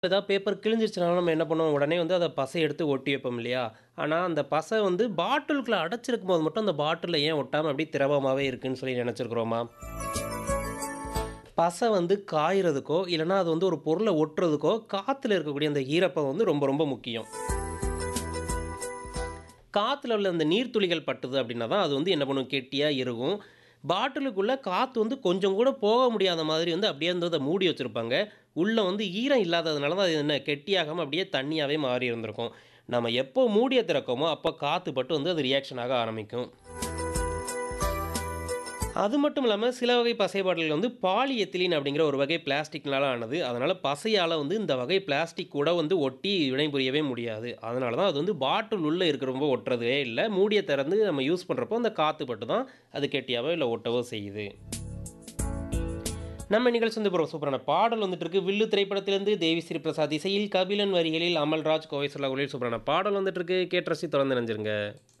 ஏதாவது பேப்பர் கிழிஞ்சிருச்சுனாலும் நம்ம என்ன பண்ணுவோம், உடனே வந்து அத பசை எடுத்து ஒட்டி வைப்போம் இல்லையா? ஆனா, அந்த பசை வந்து பாட்டிலுக்குள்ள அடைச்சிருக்கும்போது மட்டும் அந்த பாட்டில்ல ஏன் ஒட்டாம அப்படியே திரவமாவே இருக்குன்னு சொல்லி நெனச்சிருக்கிறோமா? பசை வந்து காய்றதுக்கோ, இல்லன்னா அது வந்து ஒரு பொருள ஒட்டுறதுக்கோ, காத்துல இருக்கக்கூடிய அந்த ஈரப்பதம் வந்து ரொம்ப ரொம்ப முக்கியம். காத்துல உள்ள அந்த நீர்த்துளிகள் பட்டுது அப்படின்னா தான் அது வந்து என்ன பண்ணும், கெட்டியா இறுகும். பாட்டிலுக்குள்ள காத்து வந்து கொஞ்சம் கூட போக முடியாத மாதிரி வந்து அப்படியே வந்து அத மூடி வச்சிருப்பாங்க. உள்ள வந்து ஈரம் இல்லாததுனால தான் அது என்ன கெட்டியாகாம அப்படியே தண்ணியாவே மாறி இருந்திருக்கும். நம்ம எப்போ மூடிய திறக்கமோ, அப்ப காத்து பட்டு வந்து அது ரியாக்ஷன் ஆக ஆரம்பிக்கும். அது மட்டும் இல்லாம சில வகை பசை பாட்டில்கள் வந்து பாலிஎத்திலீன் அப்படிங்கிற ஒரு வகை பிளாஸ்டிக்னால ஆனது. அதனால பசையால வந்து இந்த வகை பிளாஸ்டிக் கூட வந்து ஒட்டி வினைபுரியவே முடியாது. அதனால தான் அது வந்து பாட்டில் உள்ள இருக்கிறப்போ ஒட்டுறதே இல்ல. மூடிய திறந்து நம்ம யூஸ் பண்றப்போ அந்த காத்து பட்டு தான் அது கெட்டியாவோ இல்ல ஒட்டவோ செய்யுது. நம்ம நிகழ்ச்சி வந்து இப்போ ஒரு சூப்பரான பாடல் வந்துட்டு இருக்கு. வில்லு திரைப்படத்திலிருந்து தேவிஸ்ரீ பிரசாத் இசையில், கபிலன் வரிகளில் அமல்ராஜ், கோவை சரளா குரலில் சூப்பரான பாடல் வந்துட்டு இருக்கு. கேட்டு ரசித்து தொடர்ந்து இணைஞ்சிருங்க.